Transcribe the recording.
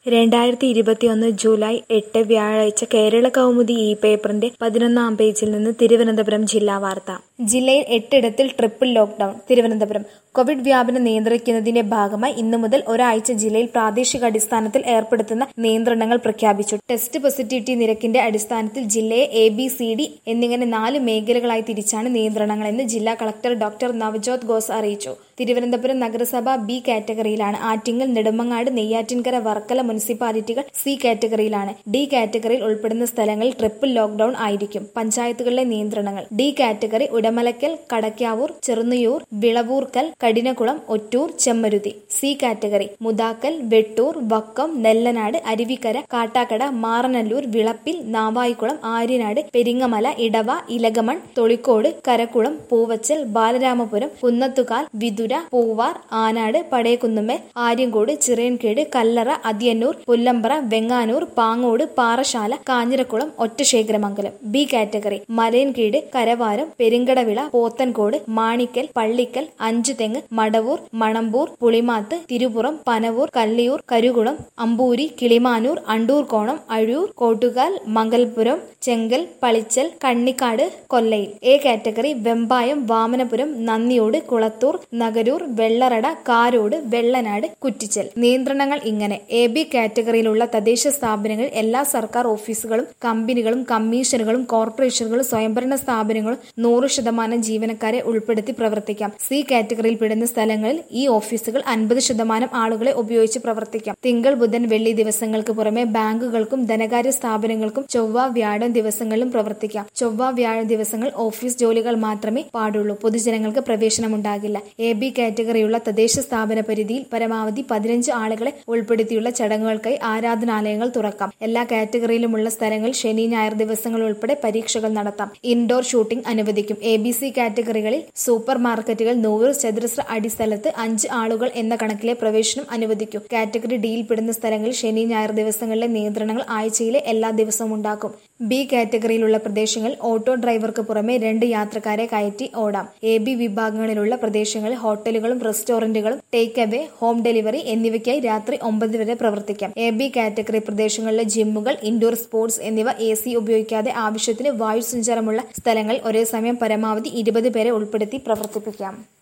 രണ്ടായിരത്തി ഇരുപത്തിയൊന്ന് ജൂലൈ എട്ട് വ്യാഴാഴ്ച കേരള കൗമുദി ഈ പേപ്പറിന്റെ പതിനൊന്നാം പേജിൽ നിന്ന് തിരുവനന്തപുരം ജില്ലാ വാർത്ത ജില്ലയിൽ എട്ടിടത്തിൽ ട്രിപ്പിൾ ലോക്ഡൌൺ തിരുവനന്തപുരം കോവിഡ് വ്യാപനം നിയന്ത്രിക്കുന്നതിന്റെ ഭാഗമായി ഇന്നു മുതൽ ഒരാഴ്ച ജില്ലയിൽ പ്രാദേശിക അടിസ്ഥാനത്തിൽ ഏർപ്പെടുത്തുന്ന നിയന്ത്രണങ്ങൾ പ്രഖ്യാപിച്ചു ടെസ്റ്റ് പോസിറ്റിവിറ്റി നിരക്കിന്റെ അടിസ്ഥാനത്തിൽ ജില്ലയെ എ ബി സി ഡി എന്നിങ്ങനെ നാല് മേഖലകളായി തിരിച്ചാണ് നിയന്ത്രണങ്ങളെന്ന് ജില്ലാ കളക്ടർ ഡോക്ടർ നവജോത് ഘോസ് അറിയിച്ചു തിരുവനന്തപുരം നഗരസഭ ബി കാറ്റഗറിയിലാണ് ആറ്റിങ്ങൽ നെടുമങ്ങാട് നെയ്യാറ്റിൻകര വർക്കല മുനിസിപ്പാലിറ്റികൾ സി കാറ്റഗറിയിലാണ് ഡി കാറ്റഗറിയിൽ ഉൾപ്പെടുന്ന സ്ഥലങ്ങളിൽ ട്രിപ്പിൾ ലോക്ഡൌൺ ആയിരിക്കും പഞ്ചായത്തുകളിലെ നിയന്ത്രണങ്ങൾ D category Udamalakkal Kadakkavoor Cherunniyoor Vilavoorkkal Kadinamkulam Ottoor Chemmaruthy C category Mudakkal Vettoor Vakkom Nellanad Aruvikkara Kattakada Maranalloor Vilappil Navaikulam Aryanad Peringamala Edava Elakamon Tholicode Karakulam Poovachal Balaramapuram Kunnathukal Vithura Poovar Anad Padayakkunnummal Aryancode Chirayinkeezhu Kallara Athiyannoor Pullampara Venganoor Pangode Parassala Kanjiramkulam Ottasekharamangalam B category Malayinkeezhu Karavaram Perumkadavila Pothencode Manickal Pallickal Anchuthengu Madavoor Manamboor Pulimath Thirupuram Panavoor Kalliyoor Karumkulam Amboori Kilimanoor Andoorkonam Azhoor Kottukal Mangalapuram Chenkal Pallichal Kannikkad Kollayil A category Vembayam Vamanapuram Nandiyode Kulathoor Nagaroor Vellarada കാരോട് വെള്ളനാട് കുറ്റിച്ചൽ നിയന്ത്രണങ്ങൾ ഇങ്ങനെ എ ബി കാറ്റഗറിയിലുള്ള തദ്ദേശ സ്ഥാപനങ്ങളിൽ എല്ലാ സർക്കാർ ഓഫീസുകളും കമ്പനികളും കമ്മീഷനുകളും കോർപ്പറേഷനുകളും സ്വയംഭരണ സ്ഥാപനങ്ങളും നൂറ് ശതമാനം ജീവനക്കാരെ ഉൾപ്പെടുത്തി പ്രവർത്തിക്കാം സി കാറ്റഗറിയിൽ പെടുന്ന സ്ഥലങ്ങളിൽ ഈ ഓഫീസുകൾ അൻപത് ശതമാനം ആളുകളെ ഉപയോഗിച്ച് പ്രവർത്തിക്കാം തിങ്കൾ ബുധൻ വെള്ളി ദിവസങ്ങൾക്ക് പുറമെ ബാങ്കുകൾക്കും ധനകാര്യ സ്ഥാപനങ്ങൾക്കും ചൊവ്വ വ്യാഴം ദിവസങ്ങളിലും പ്രവർത്തിക്കാം ചൊവ്വ വ്യാഴം ദിവസങ്ങൾ ഓഫീസ് ജോലികൾ മാത്രമേ പാടുള്ളൂ പൊതുജനങ്ങൾക്ക് പ്രവേശനമുണ്ടാകില്ല എ ബി കാറ്റഗറിയുള്ള തദ്ദേശ സ്ഥാപന പരിധിയിൽ പരമാവധി പതിനഞ്ച് ആളുകളെ ഉൾപ്പെടുത്തിയുള്ള ചടങ്ങുകൾക്കായി ആരാധനാലയങ്ങൾ തുറക്കാം എല്ലാ കാറ്റഗറിയിലുമുള്ള സ്ഥലങ്ങളിൽ ശനി ഞായർ ദിവസങ്ങൾ ഉൾപ്പെടെ പരീക്ഷകൾ നടത്താം ഇൻഡോർ ഷൂട്ടിംഗ് അനുവദിക്കും എ ബി സി കാറ്റഗറികളിൽ സൂപ്പർ മാർക്കറ്റുകൾ നൂറ് ചതുരശ്ര അടിസ്ഥലത്ത് അഞ്ച് ആളുകൾ എന്ന കണക്കിലെ പ്രവേശനം അനുവദിക്കും കാറ്റഗറി ഡിയിൽ പെടുന്ന സ്ഥലങ്ങളിൽ ശനി ഞായർ ദിവസങ്ങളിലെ നിയന്ത്രണങ്ങൾ ആഴ്ചയിലെ എല്ലാ ദിവസവും ഉണ്ടാക്കും ബി കാറ്റഗറിയിലുള്ള പ്രദേശങ്ങളിൽ ഓട്ടോ ഡ്രൈവർക്ക് പുറമെ രണ്ട് യാത്രക്കാരെ കയറ്റി ഓടാം എ ബി വിഭാഗങ്ങളിലുള്ള പ്രദേശങ്ങളിൽ ഹോട്ടലുകളും റെസ്റ്റോറന്റുകളും ടേക്ക് അവേ ഹോം ഡെലിവറി എന്നിവയ്ക്കായി രാത്രി ഒമ്പത് വരെ പ്രവർത്തിക്കാം എ ബി കാറ്റഗറി പ്രദേശങ്ങളിലെ ജിമ്മുകൾ ഇൻഡോർ സ്പോർട്സ് എന്നിവ എ സി ഉപയോഗിക്കാതെ ആവശ്യത്തിന് വായു സഞ്ചാരമുള്ള സ്ഥലങ്ങളിൽ ഒരേ സമയം പരമാവധി ഇരുപത് പേരെ ഉൾപ്പെടുത്തി പ്രവർത്തിപ്പിക്കാം